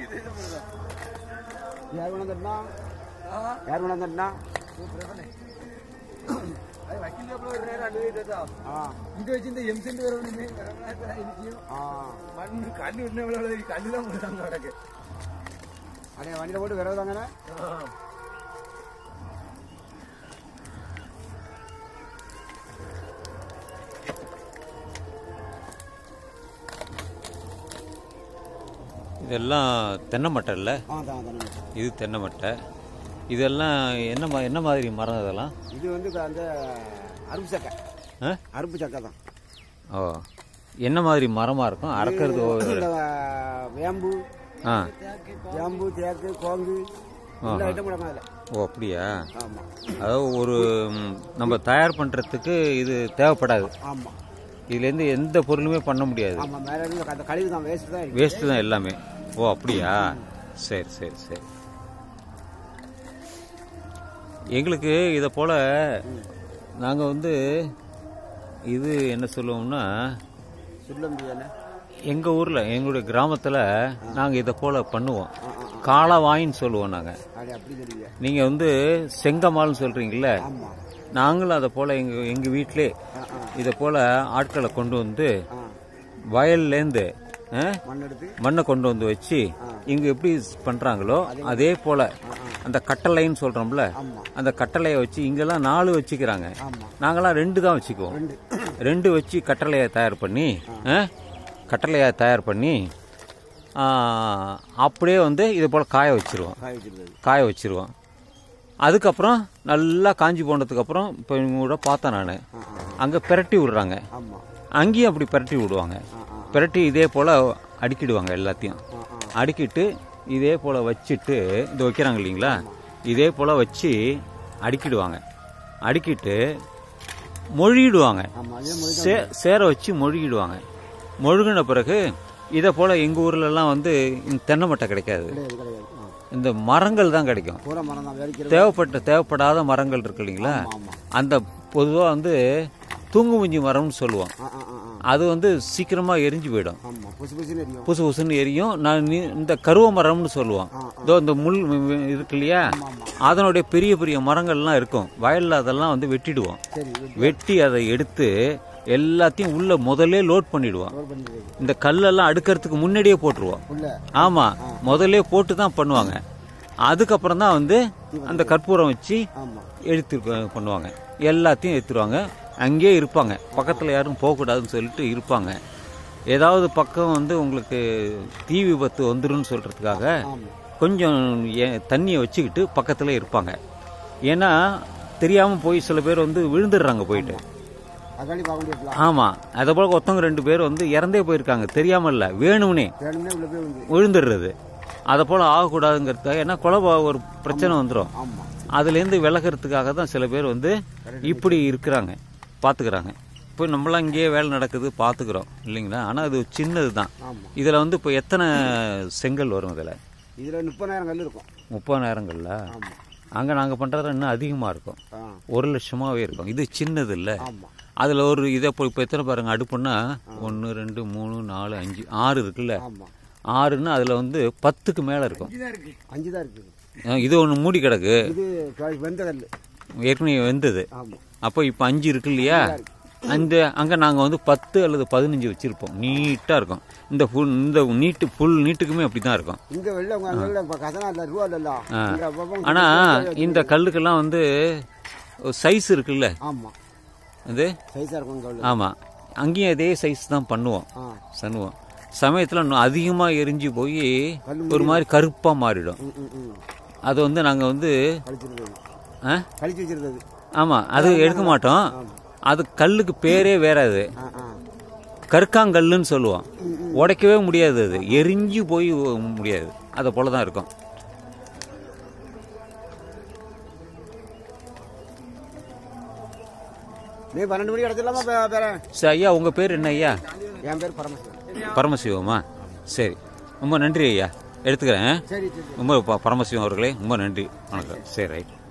யார் வேணும் தட்டினா யார் வேணும் தட்டினா ஆ இது வச்சு இந்த எம்சென்ட் வரவனுமே எனக்கு ஆ மண்ணு கண்ணு விட்டு எவ்வளவு கண்ணு தான் போடுறாங்க நடக்கு அடே வண்டியில் போட்டு விரவு தாங்கண்ணே இதெல்லாம் தென்னை மட்டை இல்லை ஆ தான் தானே இது தென்னை மட்டை இதெல்லாம் என்ன மா என்ன மாதிரி மரம் இதெல்லாம் இது வந்து இப்ப அந்த அருப்பு சக்கை ஆ அருப்பு சக்கை தான் ஓ என்ன மாதிரி மரமாக இருக்கும் அறக்கிறது ஓ- இந்த வேம்பு ஆ வேம்பு தேக்கு கோங்கு இந்த ஐட்டம் கூட அதில் ஓ அப்படியா ஆமாம் அதாவது ஒரு ம், நம்ம தயார் பண்ணுறதுக்கு இது தேவைப்படாது ஆமாம் இதுலேருந்து எந்த பொருளுமே பண்ண முடியாது ஆமாம் மேலே இருந்து அந்த கழிவு தான் வேஸ்ட் தான் இருக்கு வேஸ்ட்டு தான் எல்லாமே ஓ அப்படியா சரி சரி சரி எங்களுக்கு இதை போல் நாங்கள் வந்து இது என்ன சொல்லுவோம்னா சொல்ல முடியாது எங்கள் ஊரில் எங்களுடைய கிராமத்தில் நாங்கள் இதை போல் பண்ணுவோம் ஆ ஆ காளவாயின்னு சொல்லுவோம் நாங்கள் அப்படி அப்படி தெரியுங்க நீங்கள் வந்து செங்கமால்னு சொல்கிறீங்களே ஆமாம் நாங்களும் அதை போல் எங்கள் எங்கள் வீட்டிலே ஆ ஆ இதை போல் ஆட்களை கொண்டு வந்து ஆ வயல்லேருந்து ஆ, மண் எடுத்து மண்ணை கொண்டு வந்து வச்சு இங்க எப்படி பண்றாங்களோ அதே போல அந்த கட்டளைன்னு சொல்றோம்ல ஆமாம் அந்த கட்டளையை வச்சு இங்கெல்லாம் நாலு வச்சுக்கிறாங்க ஆமாம் நாங்கெல்லாம் ரெண்டு தான் வச்சுக்குவோம் ரெண்டு ரெண்டு வச்சு கட்டளையை தயார் பண்ணி ஆ, கட்டளையை தயார் பண்ணி ஆ, அப்படியே வந்து இது போல் காய வச்சிருவோம் காய வச்சிருக்கிறது காய வச்சிருவோம் அதுக்கப்புறம் நல்லா காஞ்சி போனதுக்கப்புறம் இப்போ இவங்க கூட பார்த்தேன் நான் ஆ ஆ அங்கே பிரட்டி விடுறாங்க ஆமாம் அங்கேயும் அப்படி பிரட்டி விடுவாங்க ஆ ஆ பிரட்டி இதே போல் அடுக்கிடுவாங்க எல்லாத்தையும் ஆ ஆ அடுக்கிட்டு இதே போல் வச்சுட்டு இது வைக்கிறாங்க இல்லைங்களா இதே போல் வச்சு அடுக்கிடுவாங்க அடுக்கிட்டு மொழியிடுவாங்க ஆமாம் அதே மாதிரி சே சேர வச்சு மொழிகிடுவாங்க மொழுகின பிறகு இதை போல் எங்கள் ஊர்லலாம் வந்து இந்த தென்னை மட்டை கிடைக்காது கிடையாது கிடையாது ஆ இந்த மரங்கள் தான் கிடைக்கும் பூரா மரம் தான் வேலைக்கிறது தேவைப்பட்ட தேவைப்படாத மரங்கள் இருக்கு இல்லைங்களா ஆமாம் அந்த பொதுவாக வந்து தூங்குமுஞ்சி மரம்னு சொல்லுவோம் ஆ ஆ ஆ ஆ அது வந்து சீக்கிரமாக எரிஞ்சு போயிடும் ஆமாம் புதுசு புதுசுன்னு எரியும் புசு புசுன்னு எரியும் நான் நீ- இந்த கருவ மரம்னு சொல்லுவோம் ஆ, இதோ இந்த முள் வி- வி- இருக்கு இல்லையா அதனுடைய பெரிய பெரிய மரங்கள்லாம் இருக்கும் வயல்ல அதெல்லாம் வந்து வெட்டிடுவோம் சரி வெட்டி அதை எடுத்து எல்லாத்தையும் உள்ள முதல்ல லோட் பண்ணிடுவோம் ரோல் பண்ணிடுறது இந்த கல்லெல்லாம் அடுக்கிறதுக்கு முன்னாடியே போட்டுருவோம் உள்ள ஆமா முதல்ல போட்டு தான் பண்ணுவாங்க அதுக்கப்புறம் தான் வந்து அந்த கற்பூரம் வச்சு ஆமாம் எடுத்து ப- பண்ணுவாங்க எல்லாத்தையும் எடுத்துருவாங்க அங்கேயே இருப்பாங்க பக்கத்தில் யாரும் போகக்கூடாதுன்னு சொல்லிட்டு இருப்பாங்க ஏதாவது பக்கம் வந்து உங்களுக்கு தீ விபத்து வந்துருன்னு சொல்கிறதுக்காக ஆமாம் கொஞ்சம் ஏ- தண்ணியை வச்சுக்கிட்டு பக்கத்தில் இருப்பாங்க ஏன்னா தெரியாமல் போய் சில பேர் வந்து விழுந்துடுறாங்க போயிட்டு அகாலி பார்க்க முடியாது ஆமாம் அதை போல ஒருத்தவங்க ரெண்டு பேர் வந்து இறந்தே போயிருக்காங்க தெரியாமல் இல்லை வேணும்னே வேணும்னே உள்ள போய் வந்து விழுந்துடுறது அதை போல் ஆகக்கூடாதுங்கிறதுக்காக ஏன்னா குழப்ப ஒரு பிரச்சனை வந்துடும் ஆமாம் அதுலேருந்து விலகிறதுக்காக தான் சில பேர் வந்து இப்படி இருக்கிறாங்க பார்த்துக்கிறாங்க இப்போ நம்மளாம் இங்கேயே வேலை நடக்குது பார்த்துக்கிறோம் இல்லைங்களா ஆனால் அது சின்னது தான் ஆமாம் இதில் வந்து இப்போ எத்தனை செங்கல் வரும் இதில் இதில் முப்பதாயிரம் கல் இருக்கும் முப்பதாயிரங்கள்ல ஆமாம் அங்கே நாங்கள் பண்ணுறது இன்னும் அதிகமாக இருக்கும் ஆ ஒரு லட்சமாகவே இருக்கும் இது சின்னது இல்லை ஆமாம் அதில் ஒரு இதை இப்போ இப்போ எத்தனை பாருங்க அடுப்புன்னா ஒன்று ரெண்டு மூணு நாலு அஞ்சு ஆறு இருக்குல்ல ஆமாம் ஆறுன்னா அதில் வந்து பத்துக்கு மேலே இருக்கும் இதான் இருக்கு அஞ்சு தான் இருக்குது அஹ் இது ஒன்று மூடி கிடக்கு இது க- வெந்த கல் ஏற்கனவே வெந்தது ஆமாம் அப்போ இப்போ அஞ்சு இருக்கு இல்லையா அந்த அங்கே நாங்கள் வந்து பத்து அல்லது பதினஞ்சு வச்சுருப்போம் நீட்டாக இருக்கும் இந்த ஃபுல் இந்த நீட்டு ஃபுல் நீட்டுக்குமே அப்படி தான் இருக்கும் இங்கே வெளில உங்க வெளில இப்போ கசனா இல்லை ரூபா இல்லைல்ல இங்க அப்பப்போ ஆனால் இந்த கல்லுக்கெல்லாம் வந்து சைஸ் இருக்குல்ல ஆமாம் அது சைஸாக இருக்கும் இங்கே உள்ள ஆமாம் அங்கேயும் அதே சைஸ் தான் பண்ணுவோம் ஆ பண்ணுவோம் சமயத்தில் இன்னும் அதிகமாக எரிஞ்சு போய் கல்லு ஒரு மாதிரி கருப்பாக மாறிடும் ம் ம் ம் அது வந்து நாங்கள் வந்து கழிச்சிருக்கிறது ஆ கழிச்சு வச்சிருக்கிறது ஆமாம் அது எடுக்க மாட்டோம் அது கல்லுக்கு பேரே வேற அது ஆ ஆ கற்காங்கல்லுன்னு சொல்லுவோம் உடைக்கவே முடியாது அது எரிஞ்சு போய் முடியாது அதை போல தான் இருக்கும் நீ பன்னெண்டு மணிக்கு கிடச்சிடலாமா பே- பேரன் சரி ஐயா உங்கள் பேர் என்ன ஐயா என் பேர் பரமசிவன் பரமசிவமா சரி ரொம்ப நன்றி ஐயா எடுத்துக்கிறேன் சரி சரி ரொம்ப ப- பரமசிவம் அவர்களே ரொம்ப நன்றி வணக்கம் சரி ரைட்